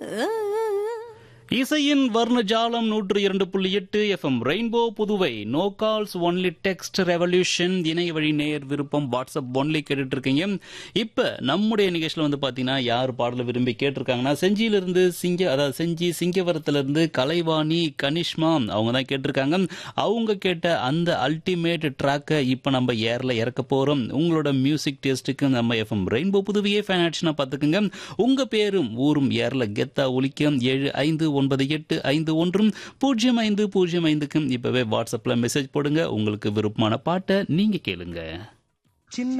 இசையின் வர்ணஜாலம் நூற்று இரண்டு புள்ளி எட்டு FM Rainbow Puduvai no calls only text revolution இணைய வழி நேர் விருப்பம் வாட்ஸ்அப் ஒன்லி கேட்டுட்டு இருக்கீங்க இப்ப நம்முடைய நிகழ்ச்சியில வந்து பாத்தீங்கன்னா யார் பாடல விரும்பி கேட்டிருக்காங்கன்னா செஞ்சியிலிருந்து சிங்க அதாவது செஞ்சி சிங்கவரத்துல இருந்து கலைவாணி கனிஷ்மா அவங்க தான் கேட்டிருக்காங்க அவங்க கேட்ட அந்த அல்டிமேட் ட்ராக்கை இப்ப நம்ம ஏர்ல இறக்க போறோம் உங்களோட மியூசிக் டேஸ்ட்டுக்கு நம்ம எஃப்எம் ரெயின்போ புதுவையே ஃபேன் ஆட்சினா பாத்துக்குங்க உங்க பேரும் ஊரும் ஏர்ல கெத்தா ஒலிக்கும் ஏழு ஐந்து ஒன்பது எட்டு ஐந்து ஒன்றும் பூஜ்ஜியம் ஐந்து பூஜ்ஜியம் ஐந்துக்கும் இப்பவே வாட்ஸ்அப்ல மெசேஜ் போடுங்க உங்களுக்கு விருப்பமான பாட்டை நீங்க கேளுங்க சின்ன